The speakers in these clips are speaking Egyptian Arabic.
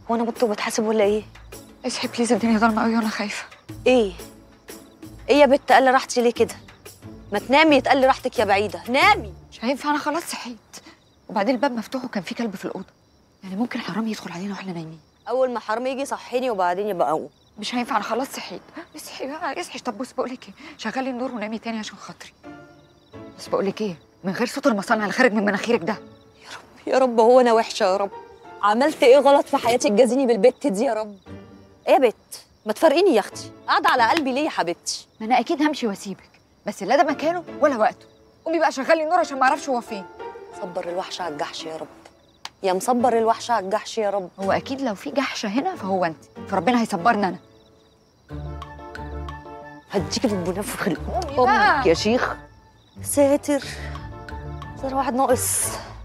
وانا بطلب بتحاسب ولا ايه اصحي بليز الدنيا ضلمه قوي وانا خايفه ايه ايه يا بت قال راحتي ليه كده ما تنامي يتقل راحتك يا بعيده نامي مش هينفع انا خلاص صحيت وبعدين الباب مفتوح وكان في كلب في الاوضه يعني ممكن حرام يدخل علينا واحنا نايمين اول ما حرام يجي صحيني وبعدين يبقى اقوم مش هينفع انا خلاص صحيت اصحي بقى اصحي طب بص بقول لك ايه شغلي النور ونامي تاني عشان خاطري بس بقول لك ايه من غير صوت المصانع اللي خارج من مناخيرك ده يا رب هو انا وحشه يا رب عملت ايه غلط في حياتي تجازيني بالبت دي يا رب ايه يا بت ما تفرقيني يا اختي قاعده على قلبي ليه يا حبيبتي ما انا اكيد همشي واسيبك بس لا ده مكانه ولا وقته قومي بقى شغلي النور عشان ما اعرفش هو فين صبر الوحش على الجحش يا رب يا مصبر الوحش على الجحش يا رب هو اكيد لو في جحشه هنا فهو انت فربنا هيصبرنا انا هديكي بالبنفخ قومي بقى. امك يا شيخ ساتر صار واحد ناقص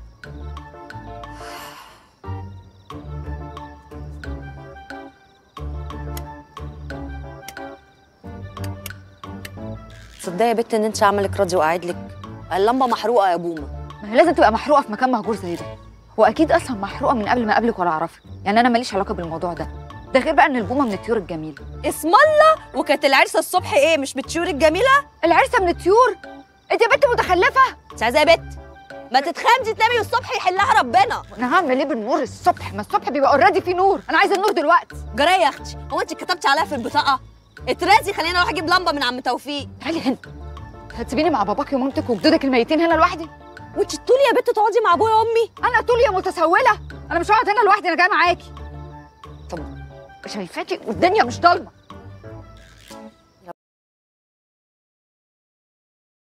تصدقي يا بت ان انت عملك راضي وقاعد لك اللمبه محروقه يا بومه ما هي لازم تبقى محروقه في مكان مهجور زي ده هو اكيد اصلا محروقه من قبل ما اقابلك ولا اعرفك يعني انا ماليش علاقه بالموضوع ده ده غير بقى ان البومه من الطيور الجميله اسم الله وكانت العرسه الصبح ايه مش بتشور الجميله العرسه من الطيور انت يا بنت متخلفه انت عايزه يا بت ما تتخمدي تنامي والصبح يحلها ربنا انا هعمل ايه بالنور الصبح ما الصبح بيبقى اوريدي في نور انا عايزه النور دلوقتي جرايه يا اختي هو انت كتبتي عليها في البطاقه اترازي خليني اروح اجيب لمبه من عم توفيق تعالي هنا هتسيبيني مع باباكي ومامتك وجدودك الميتين هنا لوحدي وانت طولي يا بت تقعدي مع ابويا وامي انا طول يا متسوله انا مش هقعد هنا لوحدي انا جايه معاكي طب شايفاكي والدنيا مش ضلمه